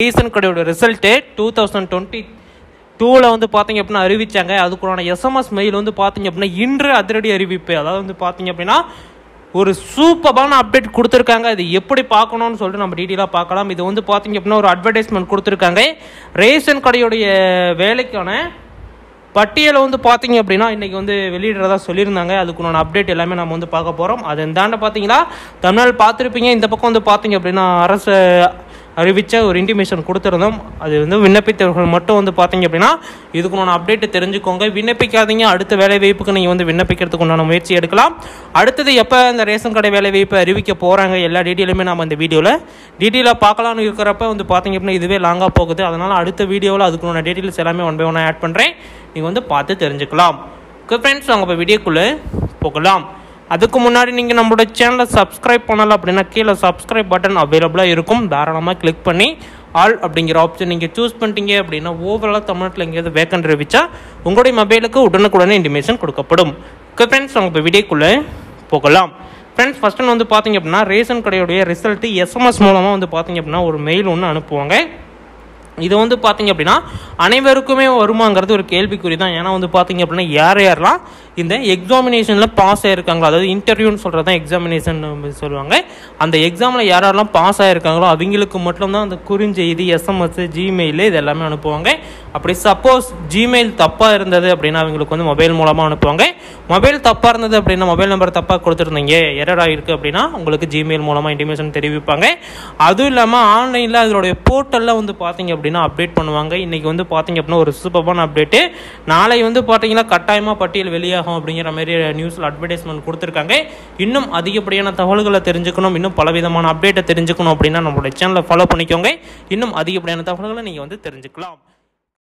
reason கடையோட result two thousand twenty டூவில் வந்து பார்த்தீங்க அப்படின்னா அறிவிச்சாங்க அதுக்குள்ளான எஸ்எம்எஸ் மெயில் வந்து பார்த்தீங்க அப்படின்னா இன்று அதிரடி அறிவிப்பு அதாவது வந்து பார்த்தீங்க அப்படின்னா ஒரு சூப்பரான அப்டேட் கொடுத்துருக்காங்க இது எப்படி பார்க்கணும்னு சொல்லிட்டு நம்ம டீட்டெயிலாக பார்க்கலாம் இது வந்து பார்த்தீங்க அப்படின்னா ஒரு அட்வர்டைஸ்மெண்ட் கொடுத்துருக்காங்க ரேஷன் கடையுடைய வேலைக்கான பட்டியலை வந்து பார்த்தீங்க அப்படின்னா இன்றைக்கி வந்து வெளியிடுறதா சொல்லியிருந்தாங்க அதுக்குண்டான அப்டேட் எல்லாமே நம்ம வந்து பார்க்க போகிறோம் அது இந்தாண்ட பார்த்தீங்களா தமிழ்நாடு பார்த்துருப்பீங்க இந்த பக்கம் வந்து பார்த்தீங்க அப்படின்னா அரசு அறிவித்த ஒரு இன்டிமேஷன் கொடுத்துருந்தோம் அது வந்து விண்ணப்பித்தவர்கள் மட்டும் வந்து பார்த்தீங்க அப்படின்னா இதுக்குண்டான அப்டேட் தெரிஞ்சுக்கோங்க விண்ணப்பிக்காதீங்க அடுத்த வேலை வாய்ப்புக்கு நீங்கள் வந்து விண்ணப்பிக்கிறதுக்கு உண்டான முயற்சி எடுக்கலாம் அடுத்தது எப்போ இந்த ரேஷன் கடை வேலை வாய்ப்பை அறிவிக்க போகிறாங்க எல்லா டீட்டெயிலுமே நம்ம இந்த வீடியோவில் டீட்டெயிலாக பார்க்கலாம்னு இருக்கிறப்ப வந்து பார்த்தீங்க அப்படின்னா இதுவே லாங்காக போகுது அதனால் அடுத்த வீடியோவில் அதுக்குண்டான டீட்டெயில்ஸ் எல்லாமே ஒன் பை ஒன்னாக ஆட் பண்ணுறேன் நீங்கள் வந்து பார்த்து தெரிஞ்சுக்கலாம் ஓகே ஃப்ரெண்ட்ஸ் நாங்கள் இப்போ வீடியோக்குள்ளே போகலாம் அதுக்கு முன்னாடி நீங்கள் நம்மளோட சேனலை சப்ஸ்கிரைப் பண்ணல அப்படின்னா கீழே சப்ஸ்கிரைப் பட்டன் அவைலபிளாக இருக்கும் தாராளமாக கிளிக் பண்ணி ஆல் அப்படிங்கிற ஆப்ஷன் நீங்கள் சூஸ் பண்ணிட்டீங்க அப்படின்னா ஓவராலாக தமிழ்நாட்டில் எங்கேயாவது வேக்கன் அறிவிச்சா உங்களுடைய மொபைலுக்கு உடனுக்குடனே இன்டிமேஷன் கொடுக்கப்படும் ஓகே ஃப்ரெண்ட்ஸ் நாங்கள் இப்போ வீடியோக்குள்ளே போகலாம் ஃப்ரெண்ட்ஸ் ஃபஸ்ட்டு வந்து பார்த்தீங்க அப்படின்னா ரேஷன் கடையுடைய ரிசல்ட்டு எஸ்எம்எஸ் மூலமாக வந்து பார்த்தீங்க அப்படின்னா ஒரு மெயில் ஒன்று அனுப்புவாங்க இது வந்து பார்த்தீங்க அப்படின்னா அனைவருக்குமே வருமாங்கிறது ஒரு கேள்விக்குறி தான் ஏன்னா வந்து பார்த்தீங்க அப்படின்னா யார் யாரெல்லாம் இந்த எக்ஸாமினேஷனில் பாஸ் ஆகிருக்காங்களோ அதாவது இன்டர்வியூன்னு சொல்கிறது தான் எக்ஸாமினேஷன் சொல்லுவாங்க அந்த எக்ஸாமில் யார் யாரெல்லாம் பாஸ் ஆகிருக்காங்களோ அவங்களுக்கு மட்டும்தான் அந்த குறுஞ்செய்தி எஸ்எம்எஸ் ஜிமெயில் இது எல்லாமே அனுப்புவாங்க அப்படி சப்போஸ் ஜிமெயில் தப்பாக இருந்தது அப்படின்னா அவங்களுக்கு வந்து மொபைல் மூலமாக அனுப்புவாங்க மொபைல் தப்பாக இருந்தது அப்படின்னா மொபைல் நம்பர் தப்பாக கொடுத்துருந்தீங்க எரர் ஆகிருக்கு அப்படின்னா உங்களுக்கு ஜிமெயில் மூலமாக இன்டிமேஷன் தெரிவிப்பாங்க அதுவும் இல்லாமல் ஆன்லைனில் அதனுடைய போர்ட்டலில் வந்து பார்த்தீங்க அப்படின்னா அப்டேட் பண்ணுவாங்க இன்றைக்கி வந்து பார்த்தீங்க அப்படின்னா ஒரு சூப்பரான அப்டேட்டு நாளை வந்து பார்த்தீங்கன்னா கட்டாயமாக பட்டியல் வெளியாகும் அப்படிங்கிற மாதிரி நியூஸில் அட்வர்டைஸ்மெண்ட் கொடுத்துருக்காங்க இன்னும் அதிகப்படியான தகவல்களை தெரிஞ்சுக்கணும் இன்னும் பலவிதமான அப்டேட்டை தெரிஞ்சுக்கணும் அப்படின்னா நம்மளுடைய சேனலை ஃபாலோ பண்ணிக்கோங்க இன்னும் அதிகப்படியான தகவல்களை நீங்கள் வந்து தெரிஞ்சுக்கலாம்